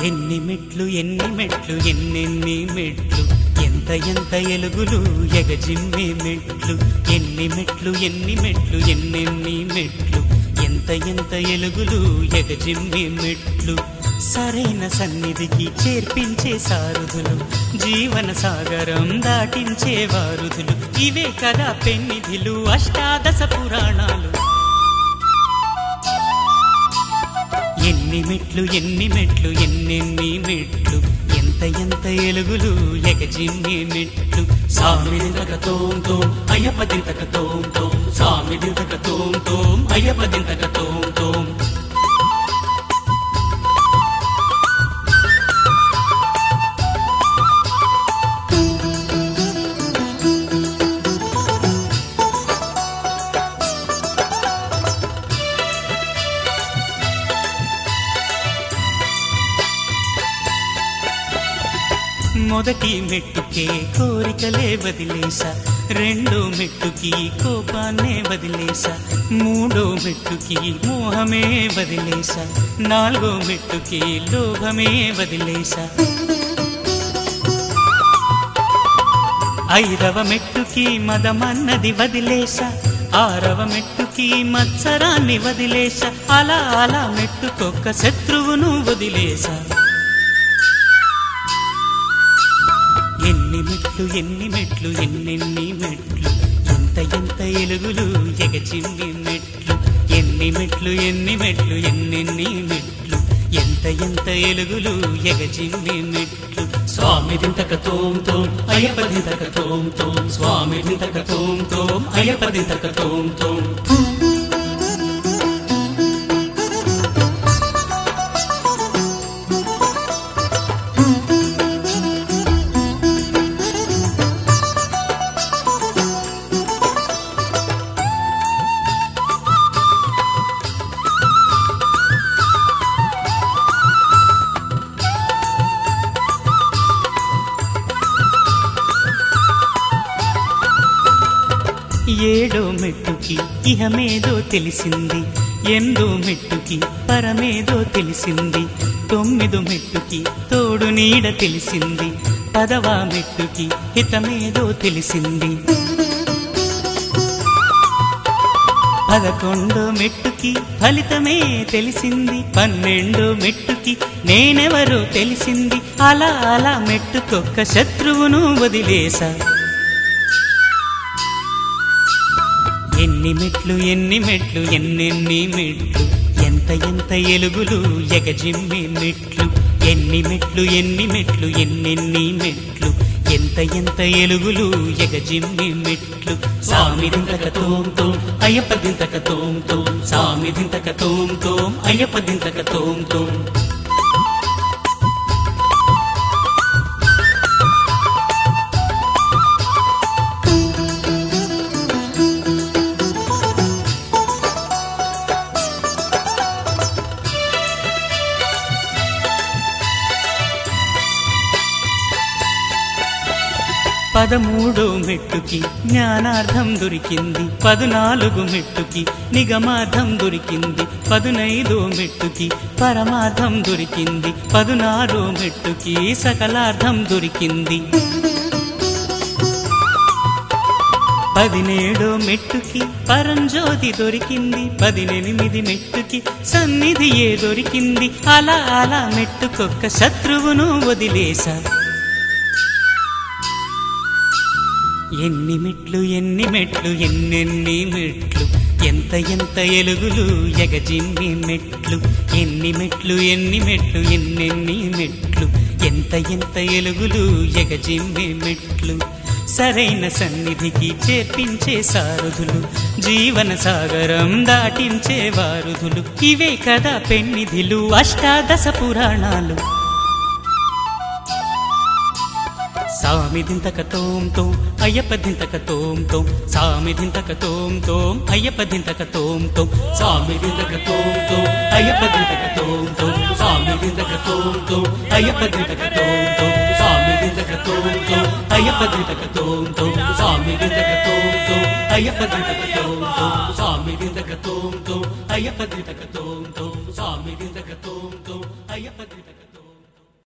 ఎన్ని మెట్లు ఎన్ని మెట్లు ఎన్నెన్ని మెట్లు ఎంత ఎంత ఎలుగులు ఎగజిమ్మే మెట్లు ఎన్ని మెట్లు ఎన్ని మెట్లు ఎన్నెన్ని మెట్లు ఎంత ఎంత ఎలుగులు ఎగజిమ్మే మెట్లు సరైన సన్నిధికి చేర్పించే సారుదులు జీవన సాగరం దాటించే వారుదులు ఇవే కదా పెన్నిధిలు అష్టాదశ పురాణాలు ఎన్ని మెట్లు ఎన్ని మెట్లు ఎన్నెన్ని మెట్లు ఎంత ఎంత ఎలుగులు ఎగజిమ్మే మెట్లు సామిదింతక తోం తోం అయ్యప్ప దింతక తోం తోం సామిదింతక తోం తోం అయ్యప్ప దింతక తోం తోం మొదటి మెట్టుకే కోరికలే వదిలేసా రెండో మెట్టుకి కోపాన్నే వదిలేసా మూడో మెట్టుకి మోహమే వదిలేసా నాలుగో మెట్టుకి లోభమే వదిలేసా ఐదవ మెట్టుకి మదమన్నది వదిలేసా ఆరవ మెట్టుకి మత్సరాన్ని వదిలేసా అలా అలా మెట్టుకొక్క శత్రువును వదిలేసా ఎన్ని మెట్లు ఎన్ని మెట్లు ఎన్నెన్ని మెట్లు ఎంత ఎంత ఎలుగులు ఎగచిమ్మి మెట్లు ఎన్ని మెట్లు ఎన్ని మెట్లు ఎన్నెన్ని మెట్లు ఎంత ఎంత ఎలుగులు ఎగచిమ్మి మెట్లు స్వామి దింతక తోం తోం అయ్యప్ప దింతక తోం తోం స్వామి దింతక తోం తోం అయ్యప్ప దింతక తోం తోం ఏడో మెట్టుకి ఇహమేదో తెలిసింది ఎందో మెట్టుకి పరమేదో తెలిసింది తొమ్మిదో మెట్టుకి తోడు నీడ తెలిసింది పదవా మెట్టుకి హితమేదో తెలిసింది పదకొండో మెట్టుకి ఫలితమే తెలిసింది పన్నెండో మెట్టుకి నేనెవరో తెలిసింది అలా అలా మెట్టుకొక్క శత్రువును వదిలేసా ఎన్ని మెట్లు ఎన్ని మెట్లు ఎన్నెన్ని మెట్లు ఎంత ఎంత ఎలుగులు ఎగజిమ్మి మెట్లు ఎన్ని మెట్లు ఎన్ని మెట్లు ఎన్నెన్ని మెట్లు ఎంత ఎంత ఎలుగులు ఎగజిమ్మి మెట్లు సామి దింతక తోం తోం అయ్యప్ప దింతక తోం తోం సామి దింతక తోం తోం అయ్యప్ప దింతక తోం తోం పదమూడో మెట్టుకి జ్ఞానార్థం దొరికింది పదునాలుగు మెట్టుకి నిగమార్థం దొరికింది పదునైదో మెట్టుకి పరమార్థం దొరికింది పదునారో మెట్టుకి సకలార్థం దొరికింది పదినేడో మెట్టుకి పరంజ్యోతి దొరికింది పదినెనిమిది మెట్టుకి సన్నిధియే దొరికింది అలా అలా మెట్టుకొక్క శత్రువును వదిలేసా ఎన్ని మెట్లు ఎన్ని మెట్లు ఎన్నెన్ని మెట్లు ఎంత ఎంత ఎలుగులు ఎగజిమ్మి మెట్లు ఎన్ని మెట్లు ఎన్ని మెట్లు ఎన్నెన్ని మెట్లు ఎంత ఎంత ఎలుగులు ఎగజిమ్మి మెట్లు సరైన సన్నిధికి చేర్పించే సారుదులు జీవన సాగరం దాటించే వారుదులు ఇవే కదా పెన్నిధిలు అష్టాదశ పురాణాలు సామి దింతక తోం తోం అయ్యప్ప దింతక తోం తోం సామి దింతక తోం తోం అయ్యప్ప దింతక తోం తోం సామి దింతక తోం తోం అయ్యప్ప దింతక తోం తోం సామి దింతక తోం తోం అయ్యప్ప దింతక తోం తోం సామి దింతక తోం తోం అయ్యప్ప దింతక తోం తోం సామి దింతక తోం తోం అయ్యప్ప దింతక తోం తోం సామి దింతక తోం తోం అయ్యప్ప దింతక తోం తోం సామి దింతక తోం తోం అయ్యప్ప దింతక